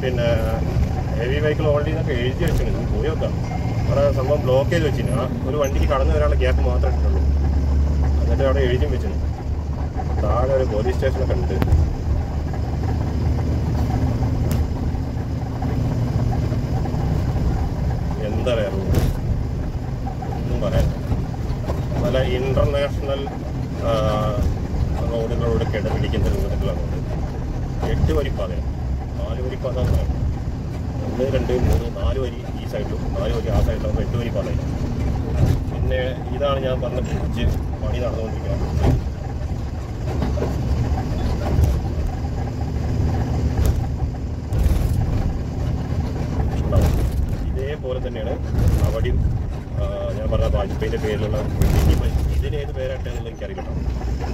പിന്നെ heavy vehicle already എന്നൊക്കെ എഴുതി വെച്ചിട്ടുണ്ട് പോയി നോക്കാം അവിടെ സംഭവം ബ്ലോക്ക് ചെയ്ത് വെച്ചിന് ആ ഒരു വണ്ടിക്ക് കടന്നു വരാനുള്ള ഗ്യാപ്പ് മാത്രമേ ഇട്ടുള്ളൂ എന്നിട്ട് അവിടെ എഴുതിയും വെച്ചിന് താഴെ ഒരു പോലീസ് സ്റ്റേഷനൊക്കെ ഉണ്ട് എന്താ പറയാ റൂട്ട് ഒന്നും പറയാൻ നല്ല ഇന്റർനാഷണൽ റോഡുകളോട് കിടപിടിക്കുന്ന രൂപത്തിലാണ് റോഡ് എട്ട് വരിപ്പാതയാണ് നാല് വരിപ്പാത എന്ന് പറയാം ഒന്ന് രണ്ട് മൂന്ന് നാല് വരി ഈ സൈഡിലും നാല് വരി ആ സൈഡിലും എട്ട് വരിപ്പാതയാണ് പിന്നെ ഇതാണ് ഞാൻ പറഞ്ഞ ബ്രിഡ്ജ് പണി നടന്നുകൊണ്ടിരിക്കുന്ന ബ്രിഡ്ജ് ഉണ്ടാവും. ഇതേപോലെ തന്നെയാണ് അവിടെയും ആ, ഞാൻ പറഞ്ഞ വാജ്പേയിന്റെ പേരിലുള്ള ഇനിയിപ്പോ ഇതിന് ഏത് പേരാട്ടെന്നുള്ള എനിക്കറിയില്ല കേട്ടോ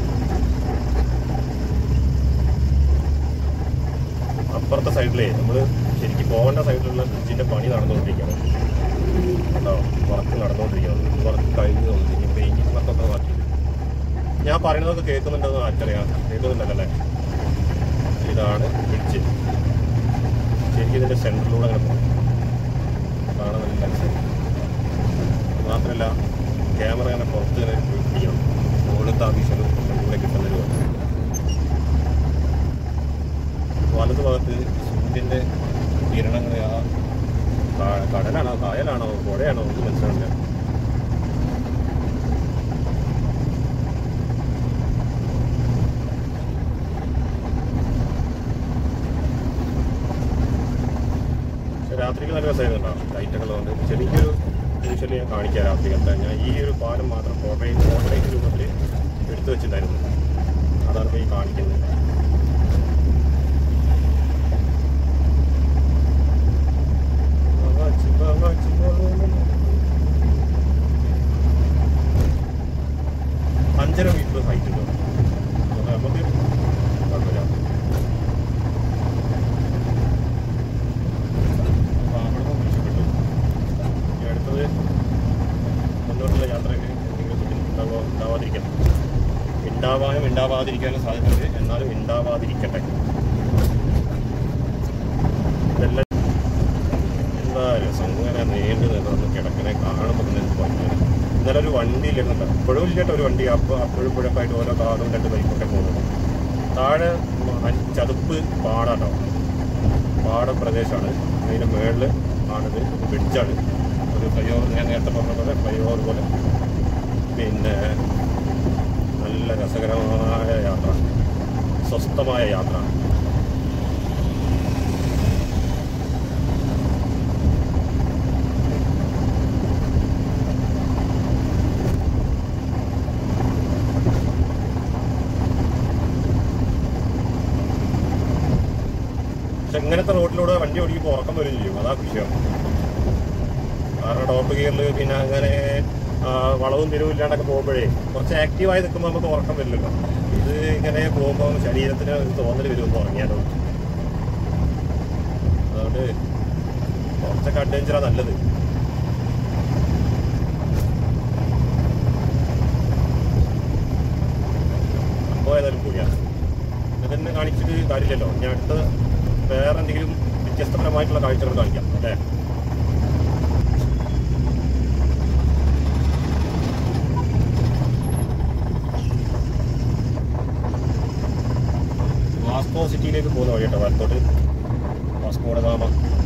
അപ്പുറത്തെ സൈഡിലേ നമ്മൾ ശരിക്കും പോകേണ്ട സൈഡിലുള്ള ബ്രിഡ്ജിന്റെ പണി നടന്നുകൊണ്ടിരിക്കുകയാണ് കേട്ടോ വർക്ക് നടന്നുകൊണ്ടിരിക്കുകയാണ് വർക്ക് കഴിഞ്ഞു ഇനി പെയിന്റിംഗ് വർക്കൊക്കെ ബാക്കി ഞാൻ പറയുന്നതൊക്കെ കേൾക്കുന്നുണ്ടെന്ന് ആർക്കറിയാം കേൾക്കുന്നുണ്ടല്ലേ ഇതാണ് ബ്രിഡ്ജ് ശരിക്കും ഇതിന്റെ സെന്ററിലൂടെ അങ്ങനെ പോകും കാണാൻ നല്ല രസം മാത്രമല്ല ക്യാമറ അങ്ങനെ പുറത്ത് ഇങ്ങനെ പിടിക്കണം മുകളിലത്തെ ആ വിഷനും കൂടെ കിട്ടുന്നൊരു വലത് ഭാഗത്ത് സൂര്യന്റെ കിരണങ്ങൾ ആ കാ- കടലാണോ കായലാണോ പുഴയാണോ ഒന്നും മനസ്സിലാവില്ല പക്ഷെ രാത്രിക്ക് നല്ല രസമായിരുന്നു കേട്ടോ ലൈറ്റൊക്കെ ഉള്ളതുകൊണ്ട് ചെറിയൊരു യൂഷ്വലി ഞാൻ കാണിക്കാം രാത്രിക്കത്തെ ഞാൻ ഈ ഒരു പാലം മാത്രം ഫോട്ടോയിൽ ഫോട്ടോയിൽ രൂപത്തിൽ എടുത്തു വെച്ചിട്ടുണ്ടായിരുന്നു അതാണ് ഇപ്പോൾ ഈ കാണിക്കുന്നത് അഞ്ചര മീറ്റർ ഹൈറ്റ് ഉണ്ട് അപ്പോൾ നമുക്ക് കുഴപ്പമില്ല അപ്പോൾ അവിടെ നിന്ന് രക്ഷപ്പെട്ടു ഇനി അടുത്തത് മുന്നോട്ടുള്ള യാത്രയിൽ എന്തെങ്കിലും ബുദ്ധിമുട്ടുണ്ടാവോ ഉണ്ടാവാതിരിക്കണം ഉണ്ടാവാനും ഉണ്ടാവാതിരിക്കാനും സാധ്യതയുണ്ട് എന്നാലും ഉണ്ടാവാതിരിക്കട്ടെ ഇതെല്ലാം എന്താ രസം ഇങ്ങനെ നീണ്ടു നിന്നിട്ട് കിടക്കണേ കാണുമ്പോൾ തന്നെ എനിക്ക് ഭയങ്കര ഇന്നലെ ഒരു വണ്ടി ഇല്ലായിരുന്നല്ലോ ഇപ്പോഴും ഇല്ലട്ടോ ഒരു വണ്ടി അപ്പോൾ അപ്പോഴും ഇപ്പോഴൊക്കെ ആയിട്ട് ഓരോ കാറും രണ്ട് ബൈക്കൊക്കെ പോകുന്നത് താഴെ മ- ചതുപ്പ് പാടാട്ടോ പാട പ്രദേശമാണ് അതിൻ്റെ മുകളിൽ ആണിത് ബ്രിഡ്ജാണ് ഒരു ഫ്ലൈ ഓവർ ഞാൻ നേരത്തെ പറഞ്ഞ പോലെ ഫ്ലൈ ഓവർ പോലെ പിന്നെ നല്ല രസകരമായ യാത്ര സ്വസ്ഥമായ യാത്ര പക്ഷെ ഇങ്ങനത്തെ റോഡിലൂടെ വണ്ടി ഓടിക്കുമ്പോൾ ഉറക്കം വരും ചെയ്യും അതാ വിഷയം കാരണം ടോപ്പ് ഗിയറിൽ പിന്നെ അങ്ങനെ ആ, വളവും തിരിവും ഇല്ലാണ്ടൊക്കെ പോകുമ്പോഴേ കുറച്ച് ആക്റ്റീവായി നിൽക്കുമ്പോൾ നമുക്ക് ഉറക്കം വരില്ലല്ലോ ഇത് ഇങ്ങനെ പോകുമ്പോൾ ശരീരത്തിന് ഒരു തോന്നൽ വരുമെന്ന് ഉറങ്ങിയാലോ അതുകൊണ്ട് കുറച്ചൊക്കെ അഡ്വഞ്ചറാണ് നല്ലത് അപ്പോൾ ഏതായാലും കൂടിയാണ് ഇതന്നെ കാണിച്ചിട്ട് കാര്യമില്ലല്ലോ ഇനി അടുത്ത വേറെ എന്തെങ്കിലും വ്യത്യസ്തപരമായിട്ടുള്ള കാഴ്ചകൾ കാണിക്കാം അല്ലേ വാസ്കോ സിറ്റിയിലേക്ക് പോകുന്ന വഴി കേട്ടോ വലത്തോട്ട് വാസ്കോയുടെ ഗാമ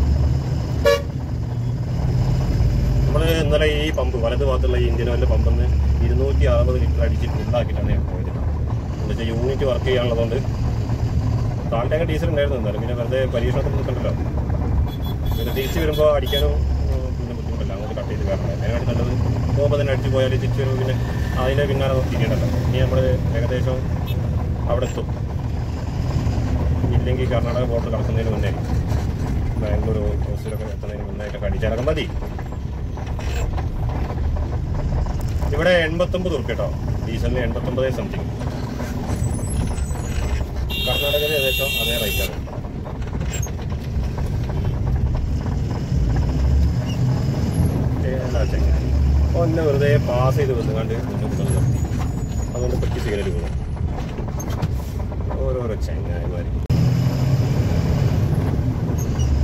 നമ്മൾ ഇന്നലെ ഈ പമ്പ് വലത് ഭാഗത്തുള്ള ഈ ഇന്ത്യൻ ഓയിലിന്റെ പമ്പിൽ നിന്ന് ഇരുന്നൂറ്റി അറുപത് ലിറ്റർ അടിച്ച് ഫുള്ളാക്കിയിട്ടാണ് ഞാൻ പോയത് എന്ന് വെച്ചാൽ യൂണിറ്റ് വർക്ക് ചെയ്യാനുള്ളതുകൊണ്ട് താഴെ ഡീസൽ ഉണ്ടായിരുന്നു എന്നാലും പിന്നെ വെറുതെ പരീക്ഷണത്തിൽ നിൽക്കണ്ടല്ലോ പിന്നെ തിരിച്ച് വരുമ്പോൾ അടിക്കാനും ഉം, പിന്നെ ബുദ്ധിമുട്ടല്ല അങ്ങോട്ട് കട്ട് ചെയ്ത് കയറണം അതിനാണ് നല്ലത് പോകുമ്പോൾ തന്നെ അടിച്ച് പോയാൽ തിരിച്ച് വരുമ്പോൾ പിന്നെ അതിൻ്റെ പിന്നാലെ നോക്കി തിരിയണ്ടല്ലോ ഇനി നമ്മൾ ഏകദേശം അവിടെ എത്തും ഇല്ലെങ്കിൽ കർണാടക ബോർഡർ കടക്കുന്നതിന് മുന്നേ ബാംഗ്ലൂർ ഹോസ്റ്റലൊക്കെ എത്തുന്നതിന് മുന്നേ ഒക്കെ കടിച്ചിറങ്ങാൻ മതി ഇവിടെ എൺപത്തൊമ്പത് ഉറുപ്പ് കേട്ടോ ഡീസലിന് എൺപത്തൊമ്പത് സംതിങ് കർണാടകയിൽ ഏകദേശം അതേ റേറ്റാണ് ഏതാ ചങ്ങായി ഒന്ന് വെറുതെ പാസ് ചെയ്ത് വന്നുകൊണ്ട് മുന്നോട്ട് കളി നിർത്തി അതുകൊണ്ട് പറ്റി സിഗരറ്റ് പോകും ഓരോരോ ചങ്ങായിമാർ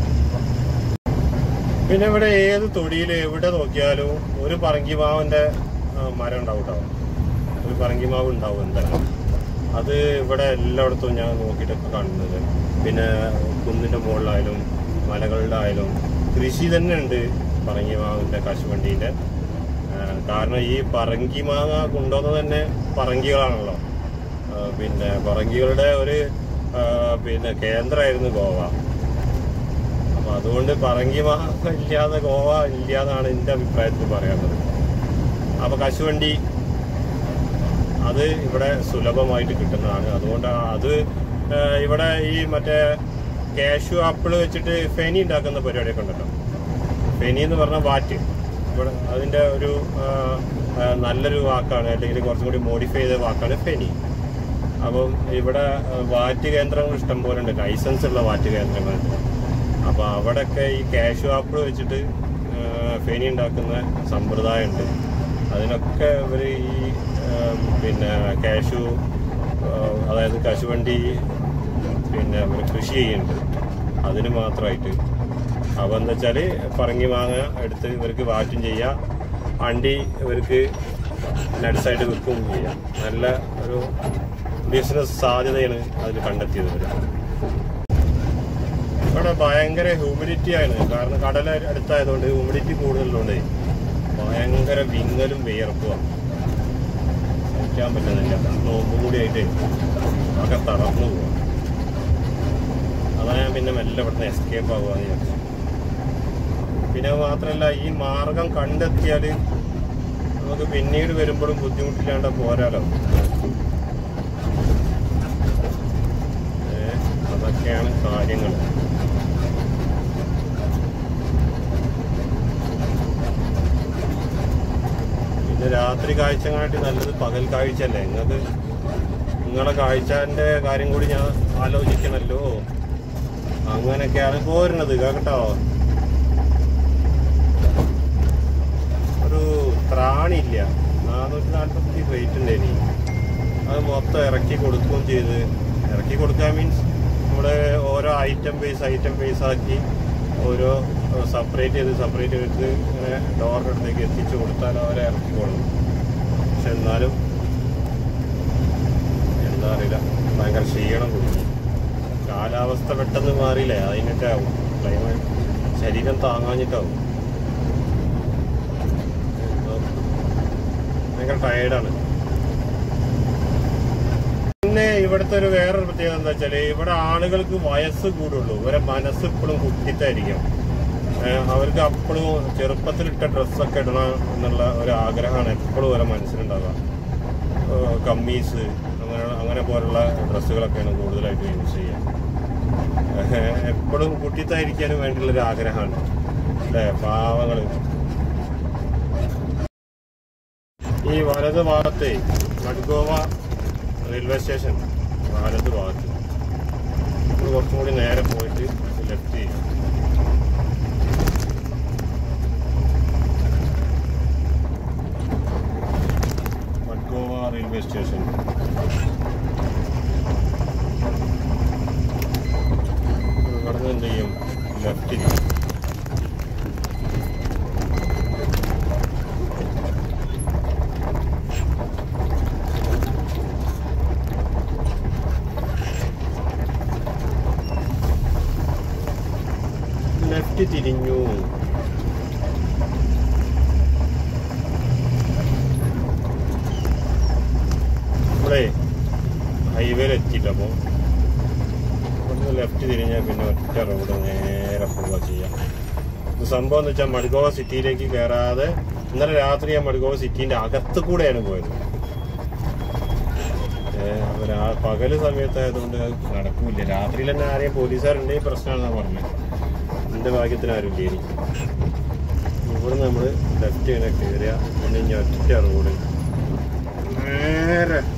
പിന്നെ ഇവിടെ ഏത് തൊടിയിൽ എവിടെ നോക്കിയാലും ഒരു പറങ്കിമാവിന്റെ ആ, മരം ഉണ്ടാവും കേട്ടോ ഒരു പറങ്കിമാവ് ഉണ്ടാവും എന്തായാലും അത് ഇവിടെ എല്ലായിടത്തും ഞാൻ നോക്കിയിട്ടൊക്കെ കാണുന്നത് പിന്നെ കുന്നിന്റെ മുകളിലായാലും മലകളുടെ ആയാലും കൃഷി തന്നെ ഉണ്ട് പറങ്കിമാവിന്റെ കശുവണ്ടീന്റെ ആ, കാരണം ഈ പറങ്കി മാങ്ങ കൊണ്ടുവന്നത് തന്നെ പറങ്കികളാണല്ലോ ആ, പിന്നെ പറങ്കികളുടെ ഒരു ആ, പിന്നെ കേന്ദ്രമായിരുന്നു ഗോവ അപ്പൊ അതുകൊണ്ട് പറങ്കി മാങ്ങ ഇല്ലാതെ ഗോവ ഇല്ലാന്നാണ് എന്റെ അഭിപ്രായത്തിൽ പറയാനുള്ളത് അപ്പൊ കശുവണ്ടി അത് ഇവിടെ സുലഭമായിട്ട് കിട്ടുന്നതാണ് അതുകൊണ്ട് അത് ആ, ഇവിടെ ഈ മറ്റേ കാഷ്യു ആപ്പിൾ വെച്ചിട്ട് ഫെനി ഉണ്ടാക്കുന്ന പരിപാടിയൊക്കെ ഉണ്ടല്ലോ ഫെനി എന്ന് പറഞ്ഞാൽ വാറ്റ് ഇവിടെ അതിന്റെ ഒരു ആ, ആ, നല്ലൊരു വാക്കാണ് അല്ലെങ്കിൽ കുറച്ചും കൂടി മോഡിഫൈ ചെയ്ത വാക്കാണ് ഫെനി അപ്പം ഇവിടെ ആ, വാറ്റ് കേന്ദ്രങ്ങൾ ഇഷ്ടം പോലെ ഉണ്ട് ലൈസൻസ് ഉള്ള വാറ്റ് കേന്ദ്രങ്ങളുണ്ട് അപ്പൊ അവിടെയൊക്കെ ഈ കാഷ്യു ആപ്പിൾ വെച്ചിട്ട് ആ, ഫെനി ഉണ്ടാക്കുന്ന സമ്പ്രദായമുണ്ട് അതിനൊക്കെ ഇവർ ഈ ആ, പിന്നെ കാഷ്യു ആ, അതായത് കശുവണ്ടി പിന്നെ ഇവര് കൃഷി ചെയ്യുന്നുണ്ട് അതിന് മാത്രമായിട്ട് അപ്പൊ എന്താ വെച്ചാല് പറങ്ങി മാങ്ങ എടുത്ത് ഇവർക്ക് വാറ്റും ചെയ്യാം അണ്ടി ഇവർക്ക് നട്സായിട്ട് വിൽക്കുകയും ചെയ്യാം നല്ല ഒരു ബിസിനസ് സാധ്യതയാണ് അതിൽ കണ്ടെത്തിയത് ഇവര് ഇവിടെ ഭയങ്കര ഹ്യൂമിഡിറ്റി ആണ് കാരണം കടൽ അടുത്തായതുകൊണ്ട് ഹ്യൂമിഡിറ്റി കൂടുതലുണ്ട് ഭയങ്കര വിങ്ങലും വിയർപ്പുമാണ് സഹിക്കാൻ പറ്റുന്നില്ല നോമ്പ് കൂടിയായിട്ട് ആകെ തളർന്നു പോവാ അതാ ഞാൻ പിന്നെ മെല്ലെ ഇവിടുന്ന് എസ്കേപ്പ് ആവുകയെന്ന് വിചാരിച്ചു പിന്നെ അത് മാത്രമല്ല ഈ മാർഗം കണ്ടെത്തിയാൽ നമുക്ക് പിന്നീട് വരുമ്പോഴും ബുദ്ധിമുട്ടില്ലാണ്ട് പോരാലോ ഏ, അതൊക്കെയാണ് കാര്യങ്ങൾ പിന്നെ രാത്രി കാഴ്ചങ്ങാട്ടി നല്ലത് പകൽ കാഴ്ചയല്ലേ നിങ്ങൾക്ക് നിങ്ങളെ കാഴ്ചന്റെ കാര്യം കൂടി ഞാൻ ആലോചിക്കണല്ലോ അങ്ങനെയൊക്കെയാണ് പോരുന്നത് കേട്ടോ ഒരു ത്രാണില്ല നാനൂറ്റി നാൽപ്പത്തി റേറ്റ് ഉണ്ട് ഇനി അത് മൊത്തം ഇറക്കി കൊടുക്കുകയും ചെയ്ത് ഇറക്കി കൊടുക്കുക മീൻസ് നമ്മുടെ ഓരോ ഐറ്റം ബേസ് ഐറ്റം ബേസ് ആക്കി ഓരോ സെപ്പറേറ്റ് ചെയ്ത് സെപ്പറേറ്റ് ചെയ്ത് ഇങ്ങനെ ഡോറിൻ്റെ അടുത്തേക്ക് എത്തിച്ചു കൊടുത്താൽ അവരെ ഇറക്കിക്കോളും പക്ഷെ എന്നാലും എന്താ അറിയില്ല ഭയങ്കര ക്ഷീണം കൊടുക്കും കാലാവസ്ഥ പെട്ടെന്ന് മാറിയില്ലേ അതിനൊക്കെ ആവും ക്ലൈമറ്റ് ശരീരം താങ്ങാഞ്ഞിട്ടാവും എന്തോ ഭയങ്കര ടയേർഡാണ് പിന്നെ ഇവിടുത്തെ ഒരു വേറൊരു പ്രത്യേകത എന്താ വെച്ചാല് ഇവിടെ ആളുകൾക്ക് വയസ്സ് കൂടുള്ളൂ ഇവരെ മനസ്സ് ഇപ്പോഴും കുട്ടിത്തായിരിക്കും ഏഹ് അവർക്ക് അപ്പോഴും ചെറുപ്പത്തിലിട്ട ഡ്രസ്സൊക്കെ ഇടണം എന്നുള്ള ഒരു ആഗ്രഹമാണ് എപ്പോഴും അവരെ മനസ്സിലുണ്ടാവുക ഏഹ് കമ്മീസ് അങ്ങനെ അങ്ങനെ പോലുള്ള ഡ്രസ്സുകളൊക്കെയാണ് കൂടുതലായിട്ട് യൂസ് ചെയ്യുക എപ്പോഴും കുട്ടിത്തായിരിക്കാനും വേണ്ടിയുള്ള ഒരു ആഗ്രഹമാണ് അല്ലേ പാവങ്ങള് ഈ വലത് ഭാഗത്തെ മഡ്ഗോവ റെയിൽവേ സ്റ്റേഷൻ വലത് ഭാഗത്ത് ഇത് കുറച്ചും കൂടി നേരെ പോയിട്ട് ലെഫ്റ്റ് ചെയ്യും മഡ്ഗോവ റെയിൽവേ സ്റ്റേഷൻ ഇവിടുന്ന് എന്ത് ചെയ്യും ലെഫ്റ്റ് ചെയ്യും ലെഫ്റ്റ് തിരിഞ്ഞു ഇവിടെ ഹൈവേയിൽ എത്തിയിട്ടപ്പോ ഇവിടുന്ന് ലെഫ്റ്റ് തിരിഞ്ഞാൽ പിന്നെ ഒറ്റ റോഡ് നേരെ പോവുക ചെയ്യാം ഇത് സംഭവം എന്ന് വെച്ചാൽ മഡ്ഗോവ സിറ്റിയിലേക്ക് കയറാതെ ഇന്നലെ രാത്രി ഞാൻ മഡ്ഗോവ സിറ്റിന്റെ അകത്ത് കൂടെയാണ് പോയത് ഏഹ് അപ്പൊ രാ- പകല് സമയത്തായതുകൊണ്ട് അത് നടക്കൂല രാത്രിയിൽ തന്നെ ആരെയും പോലീസുകാരുണ്ടെങ്കിൽ പ്രശ്നമാണെന്നാ പറഞ്ഞത് എന്റെ ഭാഗ്യത്തിന് ആരും ഇല്ല എനിക്ക് ഇവിടെ നമ്മൾ ലെഫ്റ്റ് ഇങ്ങനെ കയറിയ പിന്നെ ഇനി ഒറ്റ റോഡ് നേരെ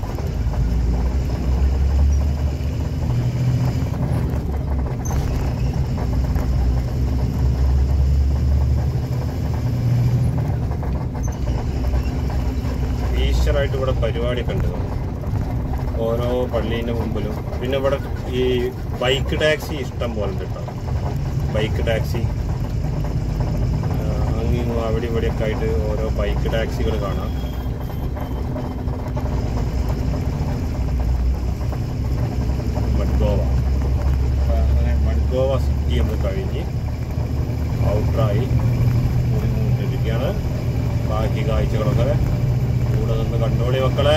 ഈസ്റ്ററായിട്ട് ഇവിടെ പരിപാടിയൊക്കെ ഉണ്ട് ഓരോ പള്ളീൻ്റെ മുമ്പിലും പിന്നെ ഇവിടെ ഈ ബൈക്ക് ടാക്സി ഇഷ്ടം പോലെ ഉണ്ട് കേട്ടോ ബൈക്ക് ടാക്സി അങ്ങും അവിടെ ഇവിടെയൊക്കെ ആയിട്ട് ഓരോ ബൈക്ക് ടാക്സികൾ കാണാം മഡ്ഗോവ അപ്പൊ അങ്ങനെ മഡ്ഗോവ സിറ്റി നമ്മൾ കഴിഞ്ഞ് ഔട്ടറായി കൊണ്ടിരിക്കുകയാണ് ബാക്കി കാഴ്ചകളൊക്കെ കൂടെ നിന്ന് കണ്ടോളി മക്കളെ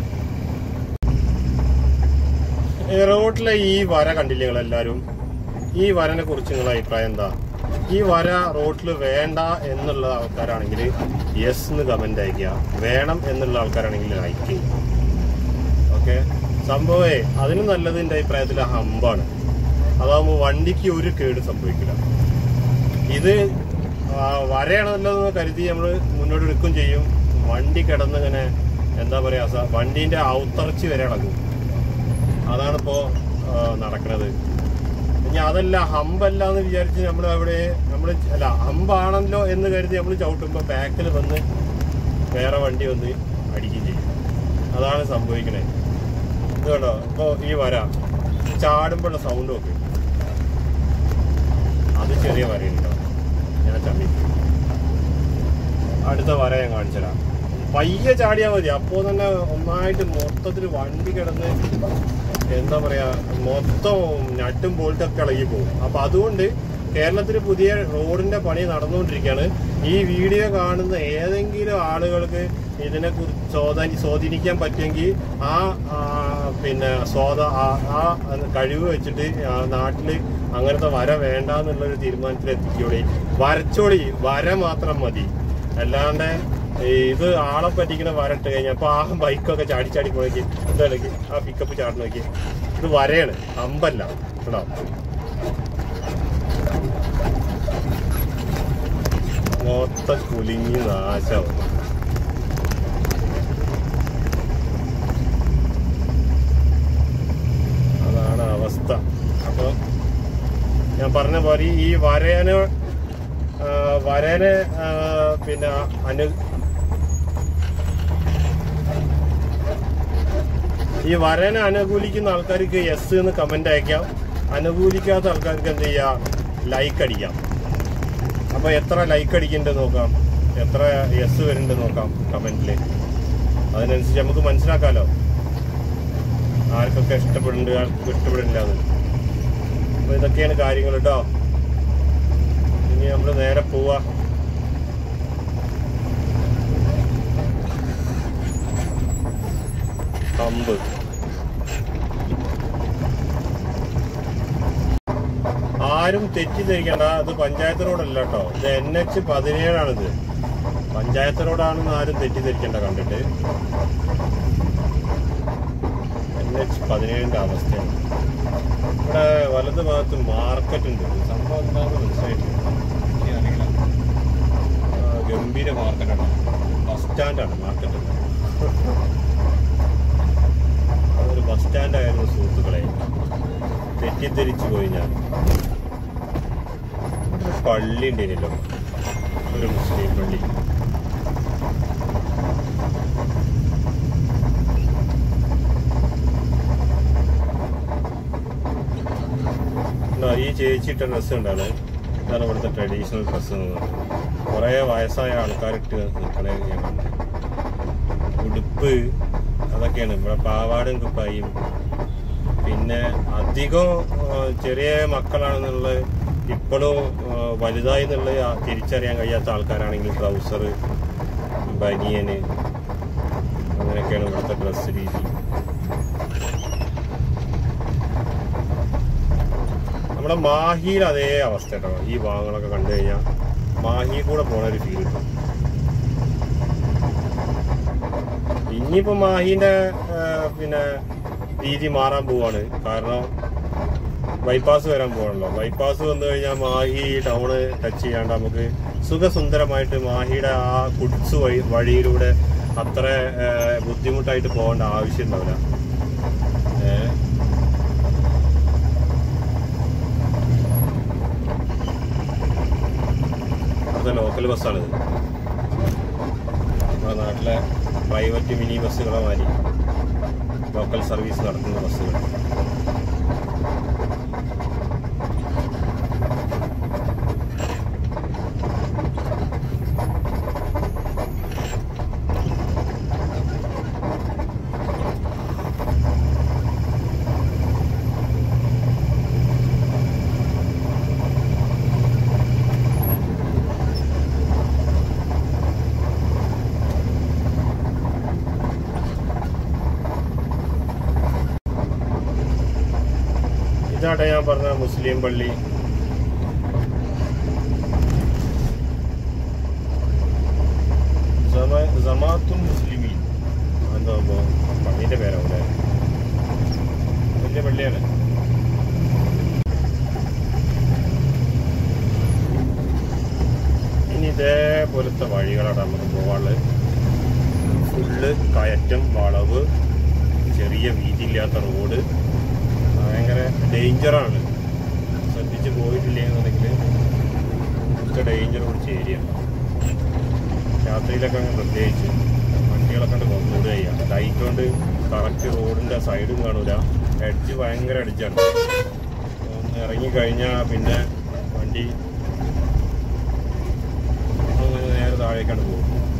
ഈ റോഡിലെ ഈ വര കണ്ടില്ലേ നിങ്ങൾ എല്ലാവരും ഈ വരനെ കുറിച്ച് നിങ്ങളുടെ അഭിപ്രായം എന്താ ഈ വര റോഡിൽ വേണ്ട എന്നുള്ള ആൾക്കാരാണെങ്കിൽ യെസ് എന്ന് കമന്റ് അയക്കുക വേണം എന്നുള്ള ആൾക്കാരാണെങ്കിൽ ലൈക്ക് ചെയ്യും ഓക്കെ സംഭവേ അതിന് നല്ലത് എൻ്റെ അഭിപ്രായത്തിൽ ഹമ്പാണ് അതാകുമ്പോൾ വണ്ടിക്ക് ഒരു കേട് സംഭവിക്കില്ല ഇത് ആ, വരയാണല്ലോ കരുതി നമ്മൾ മുന്നോട്ട് എടുക്കുകയും ചെയ്യും വണ്ടി കിടന്നിങ്ങനെ എന്താ പറയാ സ- വണ്ടീന്റെ ഔത്തറച്ച് വരെ ഇളകും അതാണിപ്പോ ആ, നടക്കണത് ഇനി അതല്ല ഹമ്പല്ല എന്ന് വിചാരിച്ച് നമ്മൾ അവിടെ നമ്മൾ അല്ല ഹമ്പാണല്ലോ എന്ന് കരുതി നമ്മൾ ചവിട്ടുമ്പോൾ ബാക്കിൽ വന്ന് വേറെ വണ്ടി വന്ന് അടിക്കുകയും ചെയ്യും അതാണ് സംഭവിക്കണേ ഇത് കണ്ടോ ഇപ്പൊ ഈ വര ചാടുമ്പോഴുള്ള സൗണ്ട് ഒക്കെ അത് ചെറിയ വരയുണ്ടോ ഞാൻ ചമ്മി അടുത്ത വര ഞാൻ കാണിച്ചുതരാം പയ്യെ ചാടിയാൽ മതി അപ്പോൾ തന്നെ ഒന്നായിട്ട് മൊത്തത്തിൽ വണ്ടി കിടന്ന് എന്താ പറയാ മൊത്തം നട്ടും ബോൾട്ടൊക്കെ ഇളകി പോകും അപ്പൊ അതുകൊണ്ട് കേരളത്തിൽ പുതിയ റോഡിന്റെ പണി നടന്നുകൊണ്ടിരിക്കുകയാണ് ഈ വീഡിയോ കാണുന്ന ഏതെങ്കിലും ആളുകൾക്ക് ഇതിനെ കുറിച്ച് സ്വാധീനി സ്വാധീനിക്കാൻ പറ്റുമെങ്കിൽ ആ ആ, പിന്നെ സ്വാത ആ- ആ കഴിവ് വെച്ചിട്ട് ആ നാട്ടില് അങ്ങനത്തെ വര വേണ്ട എന്നുള്ളൊരു തീരുമാനത്തിൽ എത്തിക്കോളി വരച്ചോളി വര മാത്രം മതി അല്ലാണ്ട് ഈ ഇത് ആളെ പറ്റിക്കുന്ന വരട്ട് കഴിഞ്ഞാൽ അപ്പൊ ആ ബൈക്കൊക്കെ ചാടി ചാടി പോയി ഇതാണെങ്കിൽ ആ പിക്കപ്പ് ചാടി നോക്കി ഇത് വരയാണ് അമ്പല്ല കേട്ടോ മൊത്തം കുലുങ്ങി നാശാവും അതാണ് അവസ്ഥ അപ്പൊ ഞാൻ പറഞ്ഞ പോലെ ഈ വരേന് ആ, വരേനെ ആ, പിന്നെ അനു ഈ വരനെ അനുകൂലിക്കുന്ന ആൾക്കാർക്ക് എസ് എന്ന് കമന്റ് അയക്കാം അനുകൂലിക്കാത്ത ആൾക്കാർക്ക് എന്ത് ചെയ്യാം ലൈക്ക് അടിക്കാം അപ്പൊ എത്ര ലൈക്ക് അടിക്കുന്നുണ്ട് നോക്കാം എത്ര എസ് വരുന്നുണ്ട് നോക്കാം കമന്റില് അതിനനുസരിച്ച് നമുക്ക് മനസ്സിലാക്കാലോ ആർക്കൊക്കെ ഇഷ്ടപ്പെടുന്നുണ്ട് ആർക്കൊക്കെ ഇഷ്ടപ്പെടുന്നില്ല എന്ന് അപ്പൊ ഇതൊക്കെയാണ് കാര്യങ്ങൾ കേട്ടോ ഇനി നമ്മൾ നേരെ പോവാ ഹമ്പ് ആരും തെറ്റിദ്ധരിക്കണ്ട അത് പഞ്ചായത്ത് റോഡല്ല കേട്ടോ ഇത് എൻ എച്ച് പതിനേഴാണിത് പഞ്ചായത്ത് റോഡാണെന്ന് ആരും തെറ്റിദ്ധരിക്കണ്ട കണ്ടിട്ട് എൻ എച്ച് പതിനേഴിന്റെ അവസ്ഥയാണ് ഇവിടെ വലത് ഭാഗത്ത് മാർക്കറ്റ് ഉണ്ട് സംഭവം എന്താണെന്ന് മനസ്സിലായിട്ടില്ല എനിക്കറിയില്ല. ആ, ഗംഭീര മാർക്കറ്റാണ് ബസ് സ്റ്റാൻഡാണ് മാർക്കറ്റ് അതൊരു ബസ് സ്റ്റാൻഡായിരുന്നു സുഹൃത്തുക്കളെ തെറ്റിദ്ധരിച്ചു പോയി ഞാൻ ഇവിടെ ഒരു പള്ളി ഉണ്ടായിരുന്നല്ലോ ഒരു മുസ്ലിം പള്ളി ഇതാ, ഈ ചേച്ചി ഇട്ട ഡ്രസ്സ് ഉണ്ടാണ് ഇതാണ് ഇവിടുത്തെ ട്രഡീഷണൽ ഡ്രസ്സ് കുറേ വയസ്സായ ആൾക്കാരിട്ട് നിൽക്കണേ ഞാൻ കണ്ടു ഉടുപ്പ് അതൊക്കെയാണ് ഇവിടെ പാവാടും കുപ്പായും പിന്നെ അധികം ആ, ചെറിയ മക്കളാണെന്നുള്ള ഇപ്പോഴും ആ, വലുതായി എന്നുള്ള ആ തിരിച്ചറിയാൻ കഴിയാത്ത ആൾക്കാരാണെങ്കിൽ ട്രൗസർ ബനിയന് അങ്ങനെയൊക്കെയാണ് ഇവിടുത്തെ ഡ്രസ്സ് രീതി നമ്മുടെ മാഹിയിൽ അതേ അവസ്ഥ കേട്ടോ ഈ ഭാഗങ്ങളൊക്കെ കണ്ടു കഴിഞ്ഞാൽ മാഹി കൂടെ പോണ ഒരു ഫീൽ കിട്ടും ഇനിയിപ്പോ മാഹിന്റെ ആ, പിന്നെ രീതി മാറാൻ പോവാണ് കാരണം ബൈപ്പാസ് വരാൻ പോകണല്ലോ ബൈപ്പാസ് വന്നു കഴിഞ്ഞാൽ മാഹി ടൗണ് ടച്ച് ചെയ്യാണ്ട് നമുക്ക് സുഖസുന്ദരമായിട്ട് മാഹിയുടെ ആ കുഡ്സ് വഴി വഴിയിലൂടെ അത്ര ആ, ബുദ്ധിമുട്ടായിട്ട് പോകേണ്ട ആവശ്യം ഉണ്ടാവില്ല ഏഹ് അവിടുത്തെ ലോക്കൽ ബസ്സാണിത് നമ്മുടെ നാട്ടിലെ പ്രൈവറ്റ് മിനി ബസ്സുകളെ മാതിരി ലോക്കൽ സർവീസ് നടത്തുന്ന ബസ്സുകൾ ഇതാട്ടെ ഞാൻ പറഞ്ഞ മുസ്ലിം പള്ളി സമ- ജമാഅത്തുൽ മുസ്ലിമീൻ എന്താ ഇപ്പോ പള്ളിന്റെ പേരാവൂലെ വലിയ പള്ളിയാണ് ഇനി ഇതേപോലത്തെ വഴികളാണ് നമുക്ക് പോകാനുള്ളത് ഫുള്ള് കയറ്റം വളവ് ചെറിയ വീതിയില്ലാത്ത റോഡ് ഭയങ്കര ഡേഞ്ചറാണ് ശ്രദ്ധിച്ച് പോയിട്ടില്ലെന്നുണ്ടെങ്കിൽ കുറച്ച് ഡേഞ്ചർ പിടിച്ച ഏരിയ രാത്രിയിലൊക്കെ അങ്ങ് പ്രത്യേകിച്ച് വണ്ടികളൊക്കെ കണ്ട് കൊണ്ടുവിടുക ചെയ്യാം ലൈറ്റ് കൊണ്ട് കറക്റ്റ് റോഡിൻ്റെ സൈഡും കാണൂല എഡ്ജ് ഭയങ്കര എഡ്ജാണ് ഒന്ന് ഇറങ്ങിക്കഴിഞ്ഞാൽ പിന്നെ വണ്ടി അങ്ങനെ നേരെ താഴേക്കാണ് പോകും